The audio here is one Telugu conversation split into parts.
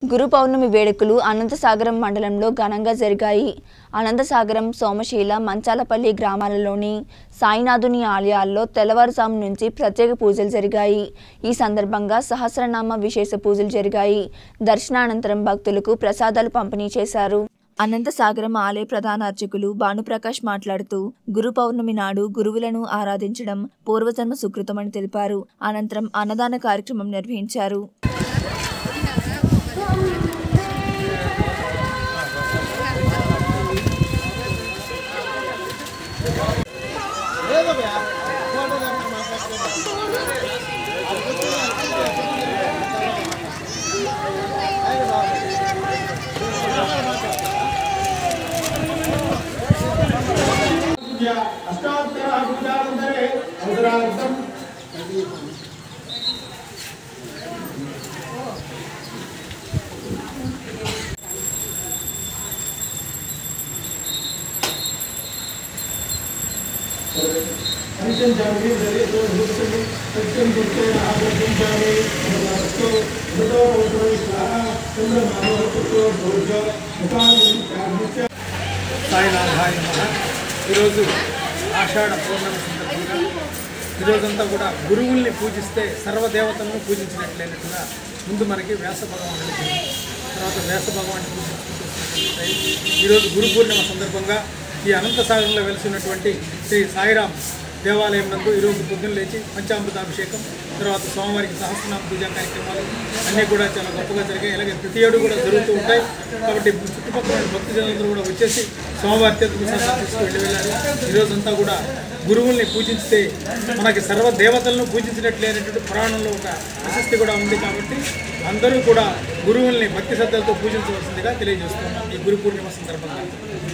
గురు పౌర్ణమి వేడుకలు అనంతసాగరం మండలంలో ఘనంగా జరిగాయి అనంతసాగరం సోమశీల మంచాలపల్లి గ్రామాలలోని సాయినాథుని ఆలయాల్లో తెల్లవారుజాము నుంచి ప్రత్యేక పూజలు జరిగాయి ఈ సందర్భంగా సహస్రనామ విశేష పూజలు జరిగాయి దర్శనానంతరం భక్తులకు ప్రసాదాలు పంపిణీ చేశారు అనంతసాగరం ఆలయ ప్రధాన అర్చకులు భానుప్రకాష్ మాట్లాడుతూ గురు పౌర్ణమి నాడు గురువులను ఆరాధించడం పూర్వజన్మ సుకృతమని తెలిపారు అనంతరం అన్నదాన కార్యక్రమం నిర్వహించారు పూజ అష్టాక్షర పూజానంతరే అవసరార్థం పరిశంచామి దరితో భూతమి సత్యం దుఃఖేన ఆగ్రహించామి నమస్తో మృతో భూతో స్వాహ చంద్రమానవతో భోజ ముఖాన్ని ప్రార్థించ సాయినాథాయ నమః ఈరోజు ఆషాఢ పౌర్ణమి సందర్భంగా ఈరోజంతా కూడా గురువుల్ని పూజిస్తే సర్వదేవతలను పూజించినట్లయినట్టుగా ముందు మనకి వ్యాస భగవానుడికి తర్వాత వ్యాస భగవాన్ని పూజించుకుంటూ ఉంటాయి. ఈరోజు గురు పూర్ణిమ సందర్భంగా ఈ అనంతసాగరంలో వెలిసినటువంటి శ్రీ సాయిరాం దేవాలయం నందు ఈరోజు పొద్దున్న లేచి పంచామృతాభిషేకం తర్వాత స్వామివారికి సహస్రనామ పూజా కార్యక్రమాలు అన్నీ కూడా చాలా గొప్పగా జరిగాయి ఇలాగే ప్రతి ఏడు కూడా జరుగుతూ ఉంటాయి కాబట్టి చుట్టుపక్కల ఉన్న భక్తజనులందరూ కూడా వచ్చేసి స్వామివారి తీర్థ ప్రసాదాలు తీసుకు వెళ్ళి వెళ్ళారు ఈరోజంతా కూడా గురువుల్ని పూజిస్తే మనకి సర్వ దేవతలను పూజించినట్లే అనేటువంటి పురాణంలో ఒక ప్రశస్తి కూడా ఉంది కాబట్టి అందరూ కూడా గురువుల్ని భక్తి శ్రద్ధలతో పూజించవలసిందిగా తెలియజేస్తున్నాం ఈ గురు పూర్ణిమ సందర్భంగా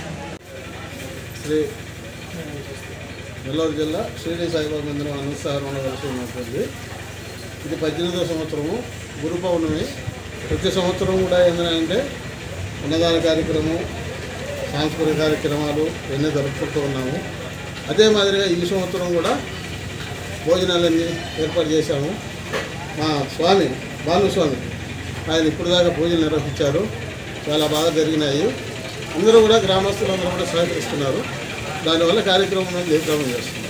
శ్రీ నెల్లూరు జిల్లా షిరిడి సాయిబాబా మందిరం అనంతసాగరంలో కలిసి ఉన్నటువంటి ఇది పద్దెనిమిదవ సంవత్సరము గురు పౌర్ణమి ప్రతి సంవత్సరం కూడా ఏంటంటే అన్నదాన కార్యక్రమం సాంస్కృతిక కార్యక్రమాలు ఇవన్నీ జరుపుకుంటూ ఉన్నాము అదే మాదిరిగా ఈ సంవత్సరం కూడా భోజనాలన్నీ ఏర్పాటు చేశాము మా స్వామి భానుస్వామి ఆయన ఇప్పుడు దాకా పూజలు నిర్వహించారు చాలా బాగా జరిగినాయి అందరూ కూడా గ్రామస్తులందరూ కూడా సహకరిస్తున్నారు దానివల్ల కార్యక్రమం అనేది జయప్రదం చేస్తున్నారు